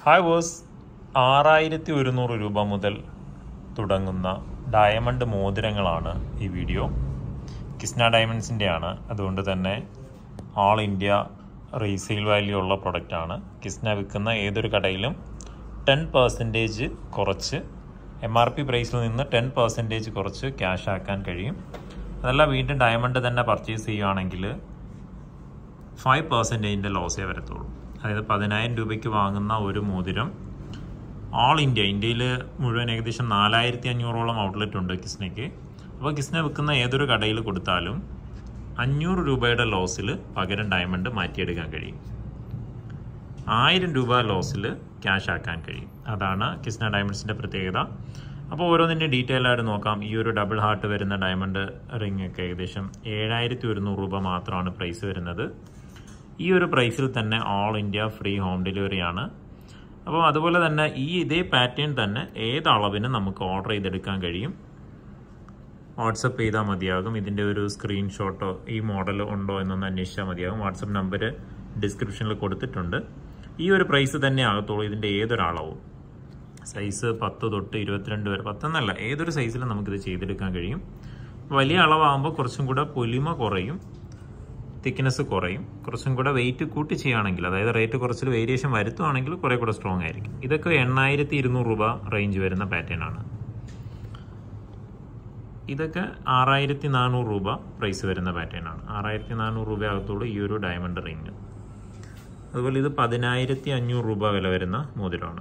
hi boss ആറായിരത്തി ഒരുന്നൂറ് രൂപ മുതൽ തുടങ്ങുന്ന ഡയമണ്ട് മോതിരങ്ങളാണ് ഈ വീഡിയോ കിസ്ന ഡയമണ്ട്സിൻ്റെ ആണ് അതുകൊണ്ട് തന്നെ ആൾ ഇന്ത്യ റീസെയിൽ വാല്യൂ ഉള്ള പ്രൊഡക്റ്റാണ് കിസ്ന വിൽക്കുന്ന ഏതൊരു കടയിലും ടെൻ പെർസെൻറ്റേജ് കുറച്ച് എം ആർ പി പ്രൈസിൽ നിന്ന് ടെൻ പെർസെൻറ്റേജ് കുറച്ച് ക്യാഷ് ആക്കാൻ കഴിയും അതല്ല വീണ്ടും ഡയമണ്ട് തന്നെ പർച്ചേസ് ചെയ്യുകയാണെങ്കിൽ ഫൈവ് പെർസെൻറ്റേജിൻ്റെ ലോസേ വരത്തുള്ളൂ അതായത് പതിനായിരം രൂപയ്ക്ക് വാങ്ങുന്ന ഒരു മോതിരം ഓൾ ഇന്ത്യ ഇന്ത്യയിൽ മുഴുവൻ ഏകദേശം നാലായിരത്തി അഞ്ഞൂറോളം ഔട്ട്ലെറ്റ് ഉണ്ട് കിസ്നയ്ക്ക് അപ്പോൾ കിസ്ന വിൽക്കുന്ന ഏതൊരു കടയിൽ കൊടുത്താലും അഞ്ഞൂറ് രൂപയുടെ ലോസിൽ പകരം ഡയമണ്ട് മാറ്റിയെടുക്കാൻ കഴിയും ആയിരം രൂപ ലോസിൽ ക്യാഷ് ആക്കാൻ കഴിയും അതാണ് കിസ്ന ഡയമണ്ട്സിൻ്റെ പ്രത്യേകത അപ്പോൾ ഓരോന്നിൻ്റെ ഡീറ്റെയിൽ ആയിട്ട് നോക്കാം ഈ ഒരു ഡബിൾ ഹാർട്ട് വരുന്ന ഡയമണ്ട് റിംഗ് ഒക്കെ ഏകദേശം ഏഴായിരത്തി ഒരുന്നൂറ് രൂപ മാത്രമാണ് പ്രൈസ് വരുന്നത് ഈ ഒരു പ്രൈസിൽ തന്നെ all India free home delivery ആണ് അപ്പോൾ അതുപോലെ തന്നെ ഈ ഇതേ പാറ്റേൺ തന്നെ ഏത് അളവിന് നമുക്ക് ഓർഡർ ചെയ്തെടുക്കാൻ കഴിയും വാട്സപ്പ് ചെയ്താൽ മതിയാകും ഇതിൻ്റെ ഒരു സ്ക്രീൻഷോട്ടോ ഈ മോഡൽ ഉണ്ടോ എന്നൊന്ന് അന്വേഷിച്ചാൽ മതിയാകും വാട്സപ്പ് നമ്പർ ഡിസ്ക്രിപ്ഷനിൽ കൊടുത്തിട്ടുണ്ട് ഈ ഒരു പ്രൈസ് തന്നെ ആകത്തുള്ളൂ ഇതിൻ്റെ ഏതൊരളവും സൈസ് പത്ത് തൊട്ട് ഇരുപത്തിരണ്ട് വരെ പത്തെന്നല്ല ഏതൊരു സൈസിലും നമുക്കിത് ചെയ്തെടുക്കാൻ കഴിയും വലിയ അളവാകുമ്പോൾ കുറച്ചും കൂടെ പൊലിമ കുറയും തിക്നെസ് കുറയും കുറച്ചും കൂടെ വെയിറ്റ് കൂട്ടി ചെയ്യുകയാണെങ്കിൽ അതായത് റേറ്റ് കുറച്ചിൽ വേരിയേഷൻ വരുത്തുവാണെങ്കിൽ കുറേ കൂടെ സ്ട്രോങ് ആയിരിക്കും ഇതൊക്കെ എണ്ണായിരത്തി ഇരുന്നൂറ് രൂപ റേഞ്ച് വരുന്ന പാറ്റേൺ ആണ് ഇതൊക്കെ ആറായിരത്തി നാനൂറ് രൂപ പ്രൈസ് വരുന്ന പാറ്റേൺ ആണ് ആറായിരത്തി നാനൂറ് രൂപ അകത്തുള്ളൂ ഈ ഒരു ഡയമണ്ട് റിങ് അതുപോലെ ഇത് പതിനായിരത്തി അഞ്ഞൂറ് രൂപ വില വരുന്ന മോതിരമാണ്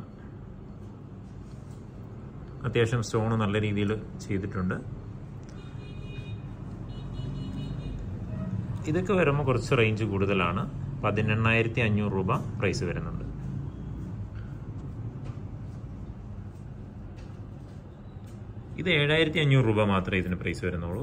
അത്യാവശ്യം സ്റ്റോൺ നല്ല രീതിയിൽ ചെയ്തിട്ടുണ്ട് ഇതൊക്കെ വരുമ്പോൾ കുറച്ച് റേഞ്ച് കൂടുതലാണ് പതിനെണ്ണായിരത്തി അഞ്ഞൂറ് രൂപ പ്രൈസ് വരുന്നുണ്ട് ഇത് ഏഴായിരത്തി അഞ്ഞൂറ് രൂപ മാത്രമേ ഇതിന് പ്രൈസ് വരുന്നുള്ളൂ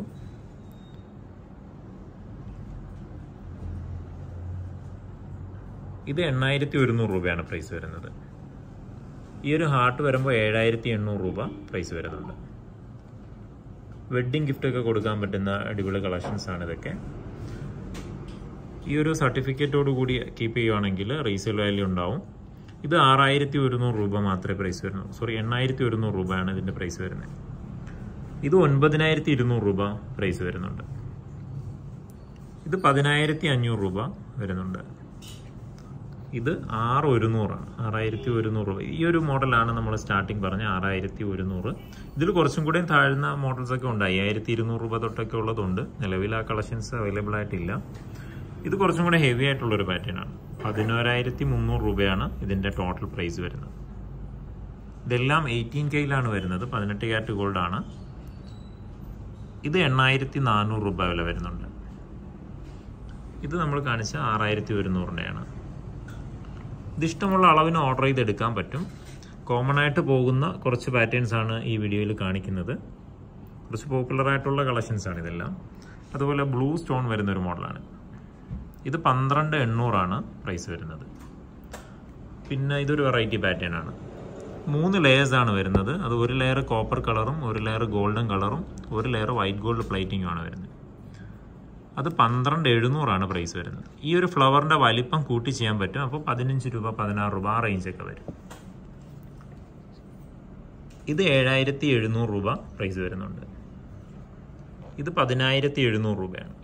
ഇത് എണ്ണായിരത്തി ഒരുന്നൂറ് രൂപയാണ് പ്രൈസ് വരുന്നത് ഈ ഒരു ഹാർട്ട് വരുമ്പോൾ ഏഴായിരത്തി എണ്ണൂറ് രൂപ പ്രൈസ് വരുന്നുണ്ട് വെഡ്ഡിംഗ് ഗിഫ്റ്റ് ഒക്കെ കൊടുക്കാൻ പറ്റുന്ന അടിപൊളി കളക്ഷൻസ് ആണ് ഇതൊക്കെ ഈ ഒരു സർട്ടിഫിക്കറ്റോട് കൂടി കീപ്പ് ചെയ്യുവാണെങ്കിൽ റീസെയിൽ വാല്യൂ ഉണ്ടാവും ഇത് ആറായിരത്തി ഒരുന്നൂറ് രൂപ മാത്രമേ പ്രൈസ് വരുന്നുള്ളൂ സോറി എണ്ണായിരത്തി ഒരുന്നൂറ് രൂപയാണ് ഇതിൻ്റെ പ്രൈസ് വരുന്നത് ഇത് ഒൻപതിനായിരത്തി ഇരുന്നൂറ് രൂപ പ്രൈസ് വരുന്നുണ്ട് ഇത് പതിനായിരത്തി അഞ്ഞൂറ് രൂപ വരുന്നുണ്ട് ഇത് ആറ് ഒരുന്നൂറാണ് ആറായിരത്തി ഒരുന്നൂറ് രൂപ ഈ ഒരു മോഡലാണ് നമ്മൾ സ്റ്റാർട്ടിങ് പറഞ്ഞ ആറായിരത്തി ഒരുന്നൂറ് ഇതിൽ കുറച്ചും കൂടെ താഴ്ന്ന മോഡൽസ് ഒക്കെ ഉണ്ട് അയ്യായിരത്തി ഇരുന്നൂറ് രൂപ തൊട്ടൊക്കെ ഉള്ളതുണ്ട് നിലവിൽ ആ കളക്ഷൻസ് അവൈലബിൾ ആയിട്ടില്ല ഇത് കുറച്ചും കൂടെ ഹെവി ആയിട്ടുള്ള ഒരു പാറ്റേൺ ആണ് പതിനോരായിരത്തി മുന്നൂറ് രൂപയാണ് ഇതിന്റെ ടോട്ടൽ പ്രൈസ് വരുന്നത് ഇതെല്ലാം എയ്റ്റീൻ കെയിലാണ് വരുന്നത് പതിനെട്ട് ക്യാരറ്റ് ഗോൾഡ് ആണ് ഇത് എണ്ണായിരത്തി നാനൂറ് രൂപ വില വരുന്നുണ്ട് ഇത് നമ്മൾ കാണിച്ച ആറായിരത്തി ഒരുന്നൂറിൻ്റെയാണ് ഇത് ഇഷ്ടമുള്ള അളവിന് ഓർഡർ ചെയ്തെടുക്കാൻ പറ്റും കോമൺ ആയിട്ട് പോകുന്ന കുറച്ച് പാറ്റേൺസ് ആണ് ഈ വീഡിയോയിൽ കാണിക്കുന്നത് കുറച്ച് പോപ്പുലർ ആയിട്ടുള്ള കളക്ഷൻസ് ആണ് ഇതെല്ലാം അതുപോലെ ബ്ലൂ സ്റ്റോൺ വരുന്ന ഒരു മോഡലാണ് ഇത് പന്ത്രണ്ട് എണ്ണൂറാണ് പ്രൈസ് വരുന്നത് പിന്നെ ഇതൊരു വെറൈറ്റി പാറ്റേൺ ആണ് മൂന്ന് ലെയേഴ്സ് ആണ് വരുന്നത് അത് ഒരു ലെയർ കോപ്പർ കളറും ഒരു ലെയർ ഗോൾഡൻ കളറും ഒരു ലെയർ വൈറ്റ് ഗോൾഡ് പ്ലേറ്റിംഗും ആണ് വരുന്നത് അത് പന്ത്രണ്ട് എഴുന്നൂറാണ് പ്രൈസ് വരുന്നത് ഈ ഒരു ഫ്ലവറിൻ്റെ വലിപ്പം കൂട്ടി ചെയ്യാൻ പറ്റും അപ്പോൾ പതിനഞ്ച് രൂപ പതിനാറ് രൂപ ആ റേഞ്ചൊക്കെ വരും ഇത് ഏഴായിരത്തി എഴുന്നൂറ് രൂപ പ്രൈസ് വരുന്നുണ്ട് ഇത് പതിനായിരത്തി എഴുന്നൂറ് രൂപയാണ്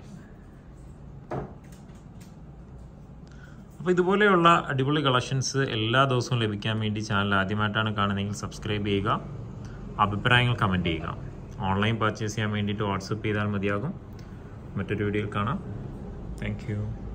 അപ്പോൾ ഇതുപോലെയുള്ള അടിപൊളി കളക്ഷൻസ് എല്ലാ ദിവസവും ലഭിക്കാൻ വേണ്ടി ചാനൽ ആദ്യമായിട്ടാണ് കാണുന്നതെങ്കിൽ സബ്സ്ക്രൈബ് ചെയ്യുക അഭിപ്രായങ്ങൾ കമൻറ്റ് ചെയ്യുക ഓൺലൈൻ പർച്ചേസ് ചെയ്യാൻ വേണ്ടിയിട്ട് വാട്സപ്പ് ചെയ്താൽ മതിയാകും മറ്റൊരു വീഡിയോയിൽ കാണാം താങ്ക്